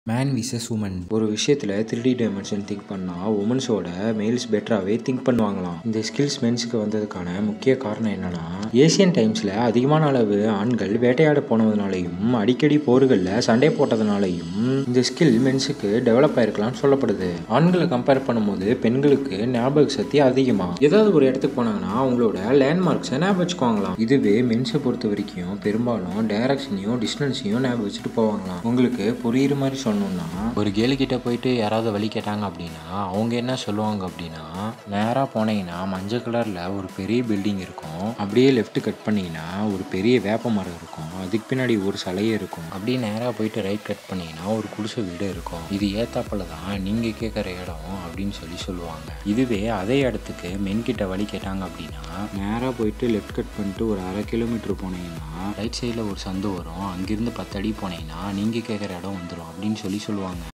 man versus woman ஒரு விஷயத்தில் three D dimension think பண்ணால் உமன்ஸோட மேல்ஸ் பெட்டராகவே திங்க் பண்ணுவாங்களாம் இந்த ஸ்கில்ஸ் மென்ஸுக்கு வந்ததுக்கான முக்கிய காரணம் என்னன்னா ஏசியன் டைம்ஸில் அதிகமான அளவு ஆண்கள் வேட்டையாட போனதுனாலையும் அடிக்கடி போர்களில் சண்டை போட்டதுனாலையும் இந்த ஸ்கில் மென்ஸுக்கு டெவலப் ஆயிருக்கலாம்னு சொல்லப்படுது ஆண்களை கம்பேர் பண்ணும்போது பெண்களுக்கு ஞாபக சக்தி அதிகமாக ஏதாவது ஒரு இடத்துக்கு போனாங்கன்னா அவங்களோட லேண்ட்மார்க்ஸை ஞாபகம் வச்சுக்குவாங்களாம் இதுவே மென்ஸை பொறுத்த வரைக்கும் பெரும்பாலும் டைரக்ஷனையும் டிஸ்டன்ஸையும் ஞாபகம் வச்சுட்டு போவாங்களாம் உங்களுக்கு புரியுற மாதிரி சொல்லணும்னா ஒரு கேலு கிட்ட போயிட்டு யாராவது வழி கேட்டாங்க அப்படின்னா அவங்க என்ன சொல்லுவாங்க அப்படின்னா நேராக போனீங்கன்னா மஞ்சள் கலரில் ஒரு பெரிய பில்டிங் இருக்கும் அப்படியே லெஃப்ட் கட் பண்ணீங்கன்னா ஒரு பெரிய வேப்ப மரம் இருக்கும் அதுக்கு பின்னாடி ஒரு சிலையே இருக்கும் அப்படியே நேராக போயிட்டு ரைட் கட் பண்ணீங்கன்னா ஒரு குடிசை வீடு இருக்கும் இது ஏத்தாப்புல தான் நீங்கள் கேட்குற இடம் அப்படின்னு சொல்லி சொல்லுவாங்க இதுவே அதே இடத்துக்கு மென் கிட்ட வழி கேட்டாங்க அப்படின்னா நேராக போயிட்டு லெஃப்ட் கட் பண்ணிட்டு ஒரு அரை கிலோமீட்டர் போனீங்கன்னா ரைட் சைடில் ஒரு சந்து வரும் அங்கிருந்து பத்து அடி போனீங்கன்னா நீங்கள் கேட்குற இடம் வந்துடும் அப்படின்னு சொல்லி சொல்லுவாங்க